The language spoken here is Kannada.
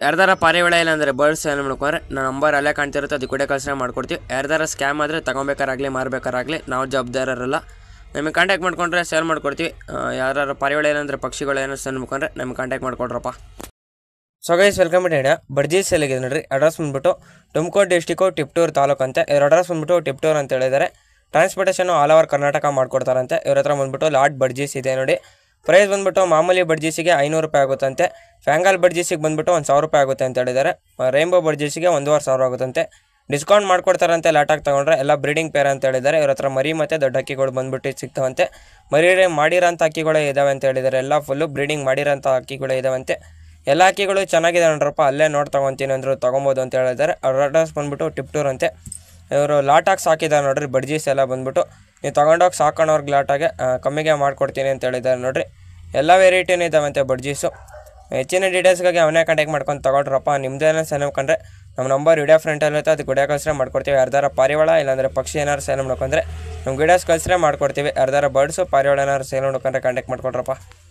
ಯಾರ್ದಾರ ಪಾರಿವಾಳ ಇಲ್ಲ ಅಂದರೆ ಬರ್ಡ್ಸ್ ಏನು ಮಾಡ್ಕೊಂಡ್ರೆ ನನ್ನ ನಂಬರ್ ಅಲ್ಲೇ ಕಾಣ್ತಿರುತ್ತೆ ಅದು ಕೂಡ ಕಳ್ಸನೆ ಮಾಡ್ಕೊಡ್ತೀವಿ ಯಾರ್ದಾರ ಸ್ಕ್ಯಾಮ್ ಆದರೆ ತೊಗೊಬೇಕಾರಾಗಲಿ ಮಾರಬೇಕಾರಾಗಲಿ ನಾವು ಜವಾಬ್ದಾರರಲ್ಲ ನಮಗೆ ಕಾಂಟ್ಯಾಕ್ಟ್ ಮಾಡ್ಕೊಂಡ್ರೆ ಸೇಲ್ ಮಾಡ್ಕೊಡ್ತೀವಿ ಯಾರು ಪಾರಿವಾಳ ಏನಂದರೆ ಪಕ್ಷಿಗಳು ಏನೋ ಸೆಂಡ್ ಮಾಡ್ಕೊಂಡ್ರೆ ನಮಗೆ ಕಾಂಟ್ಯಾಕ್ಟ್ ಮಾಡ್ಕೊಡ್ರಪ್ಪ so guys welcome to India budgie ಸೇಲಿಗಿದೆ ನೋಡ್ರಿ ಅಡ್ರೆಸ್ ಬಂದ್ಬಿಟ್ಟು ತುಮಕೂರು ಡಿಸ್ಟಿಕ್ಕು ಟಿಪ್ಟೂರ್ ತಾಲೂಕು ಅಂತ ಇವ್ರ ಅಡ್ರೆಸ್ ಬಂದ್ಬಿಟ್ಟು ಟಿಪ್ಟೂರ್ ಅಂತ ಹೇಳಿದ್ದಾರೆ ಟ್ರಾನ್ಸ್ಪೋರ್ಟೇಷನ್ ಆಲ್ ಓವರ್ ಕರ್ನಾಟಕ ಮಾಡ್ಕೊಡ್ತಾರಂತೆ ಇವ್ರ ಹತ್ರ ಬಂದ್ಬಿಟ್ಟು ಲಾಟ್ ಬಡ್ಜೀಸ್ ಇದೆ ನೋಡಿ ಪ್ರೈಸ್ ಬಂದ್ಬಿಟ್ಟು ಮಾಮೂಲಿ ಬಡ್ಜೀಸಿಗೆ ಐನೂರು ರೂಪಾಯಿ ಆಗುತ್ತಂತೆ ಫ್ಯಾಂಗಲ್ ಬಡ್ಜೀಸಿಗೆ ಬಂದ್ಬಿಟ್ಟು ಒಂದು ಸಾವಿರ ರೂಪಾಯಿ ಆಗುತ್ತೆ ಅಂತ ಹೇಳಿದ್ದಾರೆ ರೈನ್ಬೋ ಬಡ್ಜೀಸಿಗೆ ಒಂದೂವರೆ ಸಾವಿರ ಆಗುತ್ತಂತೆ ಡಿಸ್ಕೌಂಟ್ ಮಾಡ್ಕೊಡ್ತಾರಂತೆ ಲಾಟಾಗಿ ತೊಗೊಂಡ್ರೆ ಎಲ್ಲ ಬ್ರೀಡಿಂಗ್ ಪೇರ್ ಅಂತ ಹೇಳಿದ್ದಾರೆ ಇವ್ರ ಹತ್ರ ಮರಿ ಮತ್ತು ದೊಡ್ಡ ಅಕ್ಕಿಗಳು ಬಂದ್ಬಿಟ್ಟು ಸಿಗ್ತಾವಂತೆ ಮರಿ ಮಾಡಿರೋಂಥ ಅಕ್ಕಿಗಳೇ ಇದಾವೆ ಅಂತ ಹೇಳಿದ್ದಾರೆ ಎಲ್ಲ ಫುಲ್ಲು ಬ್ರೀಡಿಂಗ್ ಮಾಡಿರೋಂಥ ಅಕ್ಕಿಗಳೇ ಇದಾವಂತೆ ಎಲ್ಲ ಅಕ್ಕಿಗಳು ಚೆನ್ನಾಗಿದೆ ನೋಡ್ರಪ್ಪ ಅಲ್ಲೇ ನೋಡಿ ತೊಗೊತೀನಿ ಅಂದರು ತೊಗೊಬೋದು ಅಂತ ಹೇಳಿದ್ದಾರೆ ಅವ್ರ ಅಡ್ರೆಸ್ ಬಂದ್ಬಿಟ್ಟು ಟಿಪ್ಟೂರ್ ಅಂತೆ ಇವರು ಲಾಟಾಗಿ ಸಾಕಿದ್ದಾರೆ ನೋಡ್ರಿ ಬಡ್ಜೀಸ್ ಎಲ್ಲ ಬಂದ್ಬಿಟ್ಟು ನೀವು ತೊಗೊಂಡೋಗಿ ಸಾಕೋಣವ್ರಿಗೆ ಲಾಟಾಗೆ ಆ, ಕಮ್ಮಿಗೆ ಮಾಡ್ಕೊಡ್ತೀನಿ ಅಂತ ಹೇಳಿದ್ದಾರೆ ನೋಡ್ರಿ ಎಲ್ಲ ವೆರೈಟಿನೂ ಇದ್ದಾವಂತೆ ಬಡ್ಜೀಸು ಹೆಚ್ಚಿನ ಡೀಟೇಲ್ಸ್ಗಾಗಿ ಅವನೇ ಕಾಂಟ್ಯಾಕ್ಟ್ ಮಾಡ್ಕೊಂಡು ತೊಗೊಳ್ರಪ್ಪ ನಿಮ್ದೇನೋ ಸೆಲ್ ಕಂಡ್ರೆ ನಮ್ಮ ನಂಬರ್ ವಿಡಿಯೋ ಫ್ರಂಟಲ್ಲಿ ಇರುತ್ತೆ ಅದು ವಿಡಿಯೋ ಕಳ್ಸ್ರೆ ಮಾಡ್ಕೊಡ್ತೀವಿ ಯಾರ್ದಾರ ಪಾರಿವಾಳ ಇಲ್ಲಾಂದರೆ ಪಕ್ಷಿ ಏನಾರು ಸೇಲ್ ಮಾಡ್ಕೊಂಡ್ರೆ ನಮ್ಮ ವಿಡಿಯೋಸ್ ಕಳ್ಸ್ರೆ ಮಾಡ್ಕೊಡ್ತೀವಿ ಯಾರ್ದಾರ ಬರ್ಡ್ಸು ಪಾರಿವಾಳ ಏನಾರು ಸೇಲ್ ಮಾಡ್ಕೊಂಡ್ರೆ ಕಾಂಟ್ಯಾಕ್ಟ್ ಮಾಡ್ಕೊಡ್ರಪ್ಪ